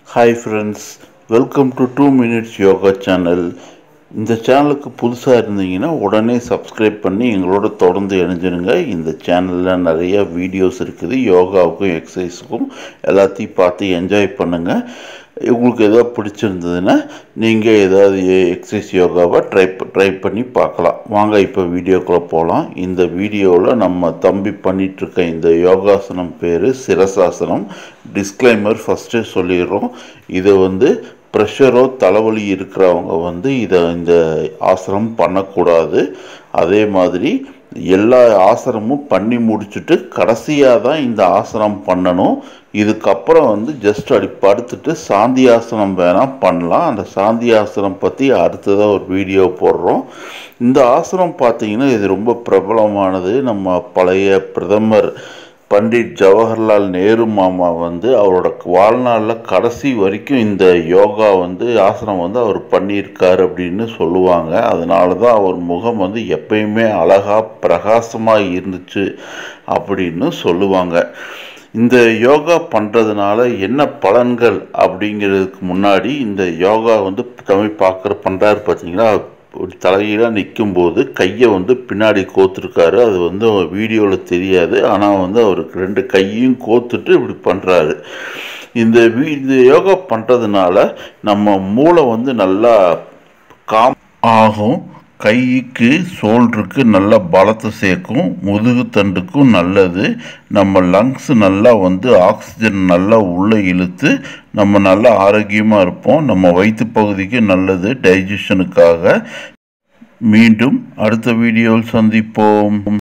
hi friends welcome to two minutes yoga channel இந்த சேனலுக்கு புதுசாக இருந்தீங்கன்னா உடனே சப்ஸ்கிரைப் பண்ணி எங்களோட தொடர்ந்து இணைஞ்சிருங்க இந்த சேனலில் நிறைய வீடியோஸ் இருக்குது யோகாவுக்கும் எக்ஸசைஸுக்கும் எல்லாத்தையும் பார்த்து என்ஜாய் பண்ணுங்கள் உங்களுக்கு எதாவது பிடிச்சிருந்ததுன்னா நீங்கள் ஏதாவது எக்ஸசைஸ் யோகாவை ட்ரை ட்ரை பண்ணி பார்க்கலாம் வாங்க இப்போ வீடியோக்குள்ளே போகலாம் இந்த வீடியோவில் நம்ம தம்பி பண்ணிகிட்ருக்க இந்த யோகாசனம் பேர் சிரசாசனம் டிஸ்க்ளைமர் ஃபஸ்ட்டு சொல்லிடுறோம் இதை வந்து ப்ரெஷரோ தலைவலி இருக்கிறவங்க வந்து இதை இந்த ஆசனம் பண்ணக்கூடாது அதே மாதிரி எல்லா ஆசனமும் பண்ணி முடிச்சுட்டு கடைசியாக தான் இந்த ஆசனம் பண்ணணும் இதுக்கப்புறம் வந்து ஜஸ்ட் அப்படி படுத்துட்டு சாந்தி ஆசனம் வேணால் பண்ணலாம் அந்த சாந்தி ஆசனம் பற்றி அடுத்ததாக ஒரு வீடியோ போடுறோம் இந்த ஆசனம் பார்த்தீங்கன்னா இது ரொம்ப பிரபலமானது நம்ம பழைய பிரதமர் பண்டிட் ஜவஹர்லால் நேரு மாமா வந்து அவரோட வாழ்நாளில் கடைசி வரைக்கும் இந்த யோகா வந்து ஆசனம் வந்து அவர் பண்ணியிருக்காரு அப்படின்னு சொல்லுவாங்க அதனால தான் அவர் முகம் வந்து எப்பயுமே அழகாக பிரகாசமாக இருந்துச்சு அப்படின்னு சொல்லுவாங்க இந்த யோகா பண்ணுறதுனால என்ன பலன்கள் அப்படிங்கிறதுக்கு முன்னாடி இந்த யோகா வந்து தமிழ் பார்க்குற பண்ணுறாரு பார்த்தீங்களா தலையீழாக நிற்கும்போது கையை வந்து பின்னாடி கோத்துருக்காரு அது வந்து வீடியோவில் தெரியாது ஆனால் வந்து அவருக்கு ரெண்டு கையும் கோத்துட்டு இப்படி பண்ணுறாரு இந்த வீ இந்த யோகா பண்ணுறதுனால நம்ம மூளை வந்து நல்லா காம் ஆகும் கைக்கு ஷோல்டருக்கு நல்ல பலத்தை சேர்க்கும் முதுகு தண்டுக்கும் நல்லது நம்ம லங்ஸ் நல்லா வந்து ஆக்சிஜன் நல்லா உள்ளே இழுத்து நம்ம நல்லா ஆரோக்கியமாக இருப்போம் நம்ம வயிற்று பகுதிக்கு நல்லது டைஜஷனுக்காக மீண்டும் அடுத்த வீடியோவில் சந்திப்போம்